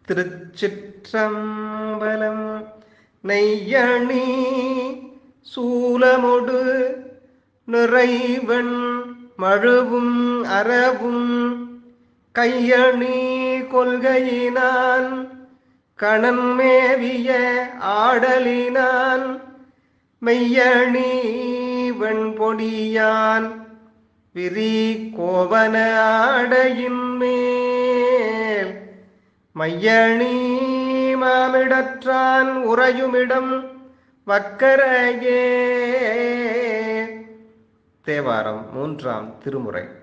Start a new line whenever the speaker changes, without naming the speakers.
திருச்சிற்றம்பலம் நெய்யணி சூலமொடு நிறைவன் மழுவும் அறவும் கையணி கொள்கையினான் கணன்மேவிய ஆடலினான் மெய்யணி வெண்பொடியான் விரி கோவன ஆடையின் மேல் மையணி மாமிடற்றான் உறையுமிடம் வக்கரையே தேவாரம் மூன்றாம் திருமுறை